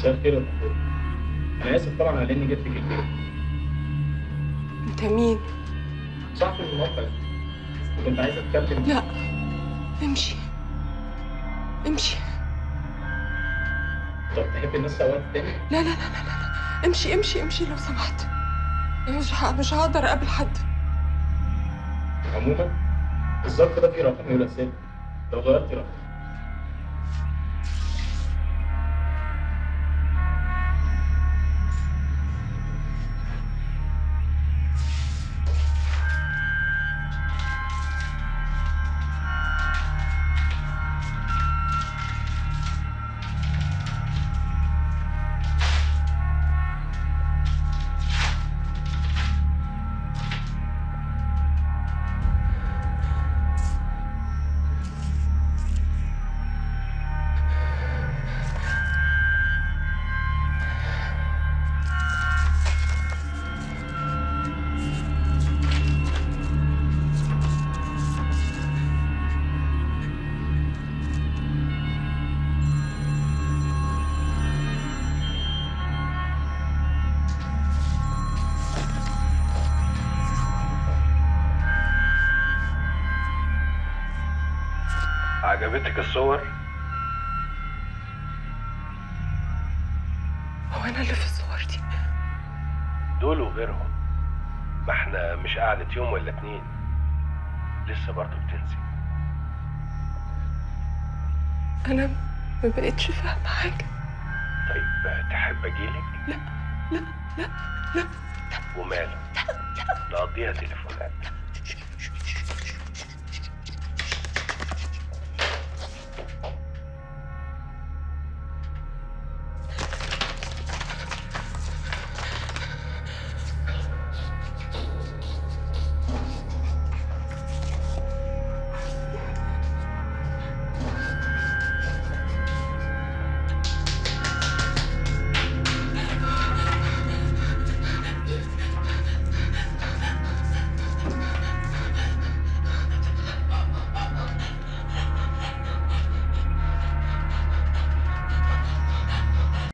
مساء الخير يا دكتور انا اسف طبعا على اني جيت لك البيت انت مين صاحبي من الموقع وكنت عايز اتكلم لا امشي امشي طب تحب الناس وقت تاني لا لا لا لا لا لا. امشي امشي امشي لو سمحت مش ه- مش هقدر اقابل حد عموما الظرف ده فيه رقم يقول اسامي لو غيرتي رقم عجبتك الصور؟ هو انا اللي في الصور دي دول وغيرهم ما احنا مش قعدة يوم ولا اتنين لسه برضه بتنسي انا ما بقتش فاهمه حاجه طيب تحب اجيلك؟ لا لا لا لا وماله؟ نقضيها تليفونات